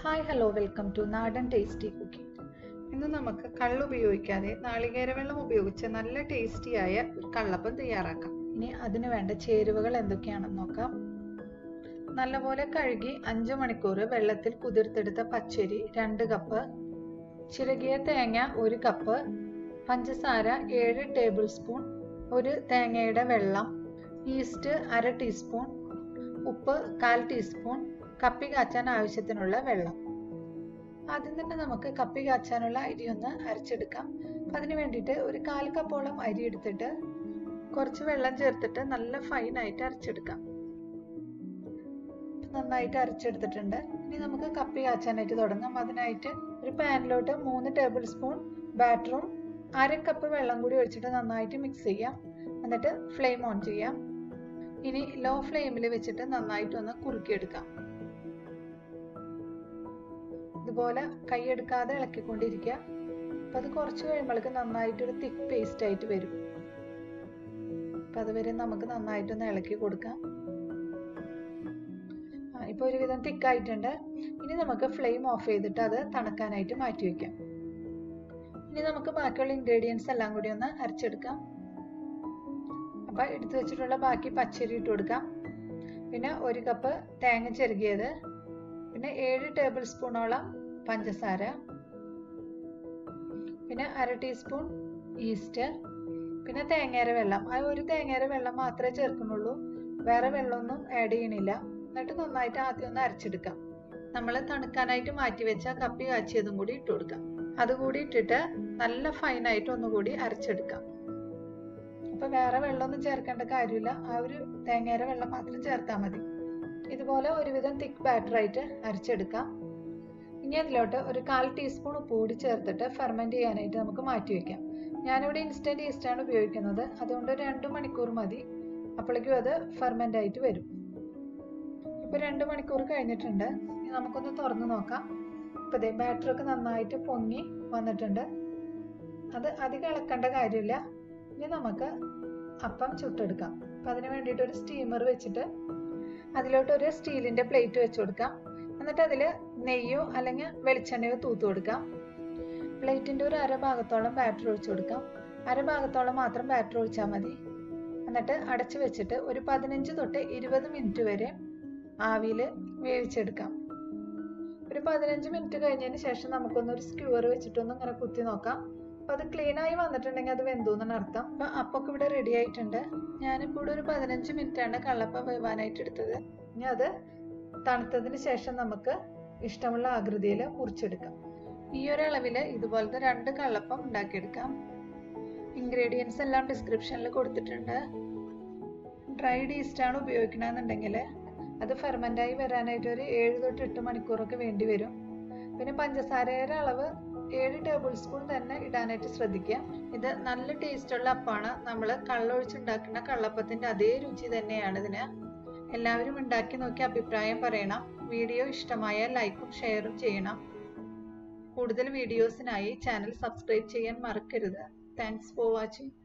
hi hello welcome to Nadan tasty cooking ഇന്ന് നമുക്ക് കള്ള് ഉപയോഗിക്കാതെ നാളികേര വെള്ളം ഉപയോഗിച്ച് നല്ല ടേസ്റ്റിയായ ഒരു കള്ളപ്പം തയ്യാറാക്കാം ഇനി അതിന് വേണ്ട ചേരുവകൾ എന്തൊക്കെയാണെന്ന് നോക്കാം നല്ലപോലെ കഴുകി അഞ്ച് മണിക്കൂർ വെള്ളത്തിൽ കുതിർത്തെടുത്ത പച്ചരി രണ്ട് കപ്പ് ചിരകിയ തേങ്ങ ഒരു കപ്പ് പഞ്ചസാര ഏഴ് ടേബിൾ സ്പൂൺ ഒരു തേങ്ങയുടെ വെള്ളം ഈസ്റ്റ് അര ടീസ്പൂൺ ഉപ്പ് കാൽ ടീസ്പൂൺ കപ്പി കാച്ചാൻ ആവശ്യത്തിനുള്ള വെള്ളം ആദ്യം തന്നെ നമുക്ക് കപ്പി കാച്ചാനുള്ള അരി ഒന്ന് അരച്ചെടുക്കാം അപ്പം അതിന് വേണ്ടിയിട്ട് ഒരു കാൽ കപ്പോളം അരി എടുത്തിട്ട് കുറച്ച് വെള്ളം ചേർത്തിട്ട് നല്ല ഫൈനായിട്ട് അരച്ചെടുക്കാം നന്നായിട്ട് അരച്ചെടുത്തിട്ടുണ്ട് ഇനി നമുക്ക് കപ്പി കാച്ചാനായിട്ട് തുടങ്ങാം അതിനായിട്ട് ഒരു പാനിലോട്ട് മൂന്ന് ടേബിൾ സ്പൂൺ ബാറ്ററും അര കപ്പ് വെള്ളം കൂടി ഒഴിച്ചിട്ട് നന്നായിട്ട് മിക്സ് ചെയ്യാം എന്നിട്ട് ഫ്ലെയിം ഓൺ ചെയ്യാം ഇനി ലോ ഫ്ലെയിമിൽ വെച്ചിട്ട് നന്നായിട്ടൊന്ന് കുറുക്കിയെടുക്കാം ഇതുപോലെ കൈയെടുക്കാതെ ഇളക്കിക്കൊണ്ടിരിക്കുക അപ്പം അത് കുറച്ച് കഴിയുമ്പോഴേക്ക് നന്നായിട്ടൊരു തിക്ക് പേസ്റ്റ് ആയിട്ട് വരും അപ്പം അതുവരെ നമുക്ക് നന്നായിട്ടൊന്ന് ഇളക്കി കൊടുക്കാം ആ ഇപ്പോൾ ഒരുവിധം തിക്കായിട്ടുണ്ട് ഇനി നമുക്ക് ഫ്ലെയിം ഓഫ് ചെയ്തിട്ട് അത് തണുക്കാനായിട്ട് മാറ്റി വയ്ക്കാം ഇനി നമുക്ക് ബാക്കിയുള്ള ഇൻഗ്രീഡിയൻസ് എല്ലാം കൂടി ഒന്ന് അരച്ചെടുക്കാം അപ്പം എടുത്തു വെച്ചിട്ടുള്ള ബാക്കി പച്ചരി ഇട്ട് കൊടുക്കാം പിന്നെ ഒരു കപ്പ് തേങ്ങ ചെറുകിയത് പിന്നെ ഏഴ് ടേബിൾ സ്പൂണോളം പഞ്ചസാര പിന്നെ അര ടീസ്പൂൺ ഈസ്റ്റ് പിന്നെ തേങ്ങേര വെള്ളം ആ ഒരു തേങ്ങേര വെള്ളം മാത്രമേ ചേർക്കുന്നുള്ളൂ വേറെ വെള്ളമൊന്നും ആഡ് ചെയ്യണില്ല എന്നിട്ട് നന്നായിട്ട് ആദ്യം ഒന്ന് അരച്ചെടുക്കാം നമ്മൾ തണുക്കാനായിട്ട് മാറ്റി വെച്ച കപ്പി കാച്ചിയതും കൂടി ഇട്ട് കൊടുക്കാം അതുകൂടി ഇട്ടിട്ട് നല്ല ഫൈനായിട്ട് ഒന്നുകൂടി അരച്ചെടുക്കാം അപ്പൊ വേറെ വെള്ളമൊന്നും ചേർക്കേണ്ട കാര്യമില്ല ആ ഒരു തേങ്ങേര വെള്ളം മാത്രം ചേർത്താൽ മതി ഇതുപോലെ ഒരുവിധം തിക്ക് ബാറ്റർ ആയിട്ട് അരച്ചെടുക്കാം ഇനി അതിലോട്ട് ഒരു കാൽ ടീസ്പൂൺ ഉപ്പ് കൂടി ചേർത്തിട്ട് ഫെർമെന്റ് ചെയ്യാനായിട്ട് നമുക്ക് മാറ്റി വെക്കാം ഞാനിവിടെ ഇൻസ്റ്റന്റ് ഈസ്റ്റ് ആണ് ഉപയോഗിക്കുന്നത് അതുകൊണ്ട് രണ്ട് മണിക്കൂർ മതി അപ്പോഴേക്കും അത് ഫെർമെന്റ് ആയിട്ട് വരും ഇപ്പൊ രണ്ട് മണിക്കൂർ കഴിഞ്ഞിട്ടുണ്ട് ഇനി നമുക്കൊന്ന് തുറന്നു നോക്കാം ഇപ്പൊ ദേ ബാറ്റർ ഒക്കെ നന്നായിട്ട് പൊങ്ങി വന്നിട്ടുണ്ട് അത് അധികം ഇളക്കേണ്ട കാര്യമില്ല ഇനി നമുക്ക് അപ്പം ചുട്ടെടുക്കാം അപ്പം അതിന് വേണ്ടിയിട്ട് ഒരു സ്റ്റീമർ വെച്ചിട്ട് അതിലോട്ട് ഒരു സ്റ്റീലിന്റെ പ്ലേറ്റ് വെച്ച് കൊടുക്കാം എന്നിട്ട് അതിൽ നെയ്യോ അല്ലെങ്കിൽ വെളിച്ചെണ്ണയോ തൂത്ത് കൊടുക്കാം പ്ലേറ്റിന്റെ ഒരു അര ഭാഗത്തോളം ബാറ്റർ ഒഴിച്ചു കൊടുക്കാം അര ഭാഗത്തോളം മാത്രം ബാറ്റർ ഒഴിച്ചാൽ മതി എന്നിട്ട് അടച്ചു വെച്ചിട്ട് ഒരു പതിനഞ്ച് തൊട്ട് ഇരുപത് മിനിറ്റ് വരെ ആവിയിൽ വേവിച്ചെടുക്കാം ഒരു പതിനഞ്ച് മിനിറ്റ് കഴിഞ്ഞതിന് ശേഷം നമുക്കൊന്ന് ഒരു സ്ക്യൂർ വെച്ചിട്ടൊന്ന് ഇങ്ങനെ കുത്തി നോക്കാം അപ്പൊ അത് ക്ലീൻ ആയി വന്നിട്ടുണ്ടെങ്കിൽ അത് വെന്തു എന്നാണ് അർത്ഥം അപ്പൊ അപ്പൊക്കെ ഇവിടെ റെഡി ആയിട്ടുണ്ട് ഞാനിപ്പോൾ ഇവിടെ ഒരു പതിനഞ്ച് മിനിറ്റ് ആണ് കള്ളപ്പം വേവാനായിട്ട് എടുത്തത് ഇനി അത് തണുത്തതിന് ശേഷം നമുക്ക് ഇഷ്ടമുള്ള ആകൃതിയിൽ മുറിച്ചെടുക്കാം ഈ ഒരു അളവിൽ ഇതുപോലത്തെ രണ്ട് കള്ളപ്പം ഉണ്ടാക്കിയെടുക്കാം ഇൻഗ്രീഡിയൻസ് എല്ലാം ഡിസ്ക്രിപ്ഷനിൽ കൊടുത്തിട്ടുണ്ട് ഡ്രൈഡ് ഈസ്റ്റ് ആണ് ഉപയോഗിക്കണമെന്നുണ്ടെങ്കിൽ അത് ഫെർമെന്റ് ആയി വരാനായിട്ട് ഒരു ഏഴ് തൊട്ട് എട്ട് മണിക്കൂറൊക്കെ വേണ്ടി വരും പിന്നെ പഞ്ചസാരയുടെ അളവ് ഏഴ് ടേബിൾ സ്പൂൺ തന്നെ ഇടാനായിട്ട് ശ്രദ്ധിക്കുക ഇത് നല്ല ടേസ്റ്റുള്ള അപ്പമാണ് നമ്മൾ കള്ളൊഴിച്ചുണ്ടാക്കുന്ന കള്ളപ്പത്തിന്റെ അതേ രുചി തന്നെയാണ് ഇതിന് എല്ലാവരും ഉണ്ടാക്കി നോക്കി അഭിപ്രായം പറയണം വീഡിയോ ഇഷ്ടമായാൽ ലൈക്കും ഷെയറും ചെയ്യണം കൂടുതൽ വീഡിയോസിനായി ചാനൽ സബ്സ്ക്രൈബ് ചെയ്യാൻ മറക്കരുത് താങ്ക്സ് ഫോർ വാച്ചിങ്